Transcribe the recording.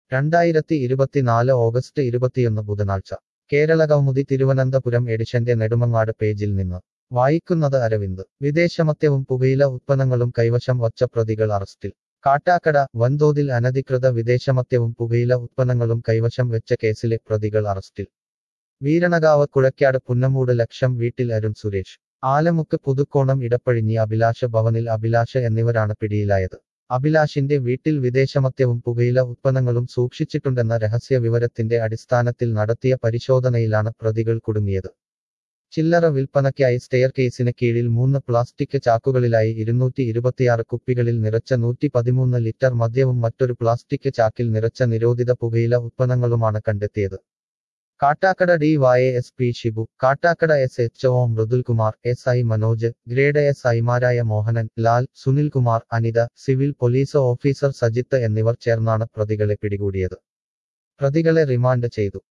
രണ്ടായിരത്തി ഇരുപത്തിനാല് ഓഗസ്റ്റ് ഇരുപത്തിയൊന്ന് ബുധനാഴ്ച കേരള കൗമുദി തിരുവനന്തപുരം എഡിഷന്റെ നെടുമങ്ങാട് പേജിൽ നിന്ന് വായിക്കുന്നത് അരവിന്ദ് വിദേശമദ്യവും പുകയില ഉത്പന്നങ്ങളും കൈവശം വച്ച പ്രതികൾ അറസ്റ്റിൽ കാട്ടാക്കട വൻതോതിൽ അനധികൃത വിദേശമദ്യവും പുകയില ഉത്പന്നങ്ങളും കൈവശം വെച്ച കേസിലെ പ്രതികൾ അറസ്റ്റിൽ വീരണകാവ് കുഴക്കാട് പുന്നമൂട് ലക്ഷം വീട്ടിൽ അരുൺ സുരേഷ് ആലമുക്ക് പുതുക്കോണം ഇടപ്പഴിഞ്ഞി അഭിലാഷ ഭവനിൽ അഭിലാഷ എന്നിവരാണ് പിടിയിലായത് അഭിലാഷിന്റെ വീട്ടിൽ വിദേശമദ്യവും പുകയില ഉത്പന്നങ്ങളും സൂക്ഷിച്ചിട്ടുണ്ടെന്ന രഹസ്യ വിവരത്തിന്റെ അടിസ്ഥാനത്തിൽ നടത്തിയ പരിശോധനയിലാണ് പ്രതികൾ കുടുങ്ങിയത് ചില്ലറ വിൽപ്പനയ്ക്കായി സ്റ്റെയർ കേസിന് കീഴിൽ മൂന്ന് പ്ലാസ്റ്റിക് ചാക്കുകളിലായി ഇരുന്നൂറ്റി ഇരുപത്തിയാറ് കുപ്പികളിൽ നിറച്ച നൂറ്റി പതിമൂന്ന് ലിറ്റർ മദ്യവും മറ്റൊരു പ്ലാസ്റ്റിക് ചാക്കിൽ നിറച്ച നിരോധിത പുകയില ഉത്പന്നങ്ങളുമാണ് കണ്ടെത്തിയത് Kattakada D Y S P Shibu Kattakada S H O Mridulkumar S I Manoj grade S ഐമാരായ Mohanan Lal Sunilkumar Anitha civil police officer Sajith എന്നിവർ ചേർന്നാണ് പ്രതികളെ പിടികൂടിയത് പ്രതികളെ റിമാൻഡ് ചെയ്തു